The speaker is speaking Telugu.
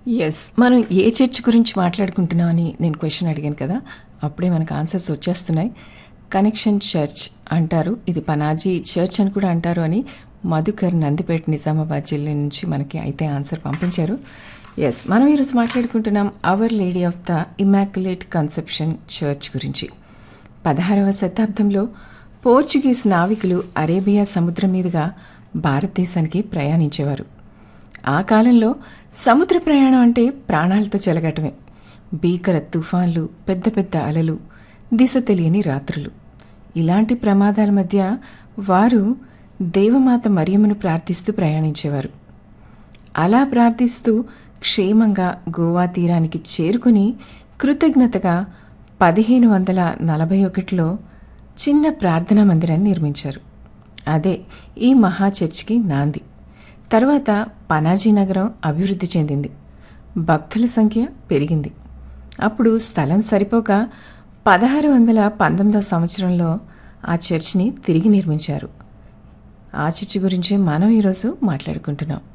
ఎస్ మనం ఏ చర్చ్ గురించి మాట్లాడుకుంటున్నాం అని నేను క్వశ్చన్ అడిగాను కదా అప్పుడే మనకు ఆన్సర్స్ వచ్చేస్తున్నాయి కనెక్షన్ చర్చ్ అంటారు ఇది పనాజీ చర్చ్ అని కూడా అంటారు అని మధుకర్ నందిపేట నిజామాబాద్ జిల్లా నుంచి మనకి అయితే ఆన్సర్ పంపించారు ఎస్ మనం ఈరోజు మాట్లాడుకుంటున్నాం Our Lady of the Immaculate Conception Church గురించి పదహారవ శతాబ్దంలో పోర్చుగీస్ నావికులు అరేబియా సముద్రం మీదుగా భారతదేశానికి ప్రయాణించేవారు ఆ కాలంలో సముద్ర ప్రయాణం అంటే ప్రాణాలతో చెలగటమే భీకర తుఫాన్లు పెద్ద పెద్ద అలలు దిశ తెలియని రాత్రులు ఇలాంటి ప్రమాదాల మధ్య వారు దేవమాత మరియమ్మను ప్రార్థిస్తూ ప్రయాణించేవారు అలా ప్రార్థిస్తూ క్షేమంగా గోవా తీరానికి చేరుకుని కృతజ్ఞతగా పదిహేను వందల నలభై ఒకటిలో చిన్న ప్రార్థనా మందిరాన్ని నిర్మించారు అదే ఈ మహా చర్చ్కి నాంది తర్వాత పనాజీ నగరం అభివృద్ధి చెందింది భక్తుల సంఖ్య పెరిగింది అప్పుడు స్థలం సరిపోక పదహారు వందల పంతొమ్మిదవ సంవత్సరంలో ఆ చర్చ్ని తిరిగి నిర్మించారు ఆ చర్చి గురించే మనం ఈరోజు మాట్లాడుకుంటున్నాం